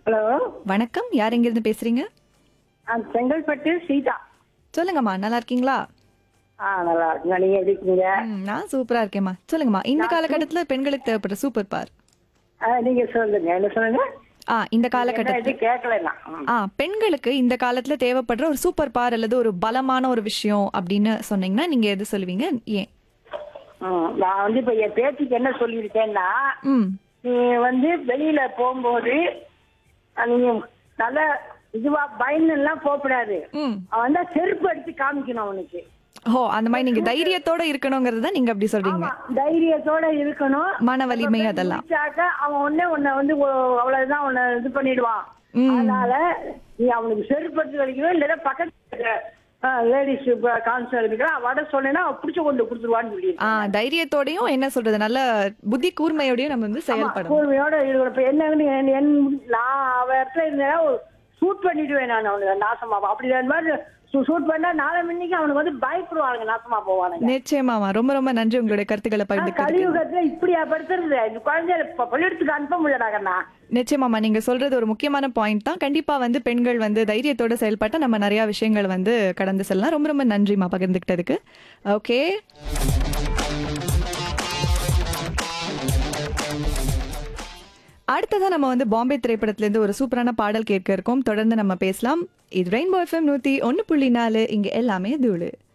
Hello வணக்கம் யார் எங்கிருந்து பேசுறீங்க ஆ செங்கல்பட்டு சீதா சொல்லுங்கம்மா நல்லா இருக்கீங்களா ஆ நல்லா இருக்குங்க நீங்க எப்படி இருக்கீங்க ம், நான் சூப்பரா இருக்கேம்மா சொல்லுங்கம்மா இந்த காலகட்டத்துல பெண்களுக்கு தேவைப்படுற சூப்பர் பார் ஆ, நீங்க சொல்லுங்க என்ன சொல்லுங்க ஆ இந்த என்ன காலகட்டத்தில் இது கேட்கல நான் ம். ஆ பெண்களுக்கு இந்த காலத்துல தேவைப்படுற ஒரு சூப்பர் பார் அல்லது ஒரு பலமான ஒரு விஷயம் அப்படின்னு சொன்னீங்கன்னா நீங்க எது சொல்லுவீங்க ஏன் ம், நான் வந்து இப்ப என் பேச்சுக்கு என்ன சொல்லியிருக்கேன்னா ம் நீ வந்து வெளியில போகும்போது அஹ், நீங்க நல்ல இதுவா பயந்து எல்லாம் போகக்கூடாது ம் அவன் தான் செருப்பு அடிச்சு காமிக்கணும் அவனுக்கு ஓ அந்த மாதிரி நீங்க தைரியத்தோட இருக்கணுங்கிறது தான் நீங்க அப்படி சொல்றீங்க ஆமா, தைரியத்தோட இருக்கணும் மன வலிமை அதெல்லாம் முடிச்சாக்க அவன் உடனே உன்னை வந்து ஒ- அவ்வளவுதான் உன்னை இது பண்ணிடுவான் ம். அதனால நீ அவனுக்கு செருப்படுத்தி வரைக்கும் இல்லைன்னா பக்கத்துல லேடிஸ் கான்சல் இருக்கிறா வட சொன்னேன்னா அவன் பிடிச்ச கொண்டு கொடுத்துருவான்னு சொல்லி ஆ தைரியத்தோடயும் என்ன சொல்றது நல்ல புத்தி கூர்மையோடயும் நம்ம வந்து செயல்படணும் கூர்மையோட இருக்கணும் இப்ப என்ன என் என் நான் அவ இடத்துல இருந்தேன்னா ஷூட் பண்ணிடுவேன் நான் அவனுக்கு நாசமா அப்படி அந்த மாதிரி ஷூட் பண்ணா நாளை மணிக்கு அவனுக்கு வந்து பயப்படுவானுங்க நாசமா போவானுங்க நிச்சயமாமா ரொம்ப ரொம்ப நன்றி உங்களுடைய கருத்துக்களை பகிர்ந்துக்கிறதுக்கு கலியுகத்துல இப்படியா படுத்துறது இந்த குழந்தைய இப்ப பள்ளியெடுத்துக்கு அனுப்ப முடியலாங்கண்ணா நிச்சயமாமா நீங்க சொல்றது ஒரு முக்கியமான பாயிண்ட் தான் கண்டிப்பா வந்து பெண்கள் வந்து தைரியத்தோட செயல்பட்டா நம்ம நிறைய விஷயங்கள் வந்து கடந்து செல்லலாம் ரொம்ப ரொம்ப நன்றிமா பகிர்ந்துக்கிட்டதுக்கு ஓகே அடுத்ததான் நம்ம வந்து பாம்பே திரைப்படத்திலேருந்து ஒரு சூப்பரான பாடல் கேட்க இருக்கோம் தொடர்ந்து நம்ம பேசலாம் இது ரெயின்போ எஃப்எம் நூத்தி ஒன்னு புள்ளி நாலு இங்க எல்லாமே தூளு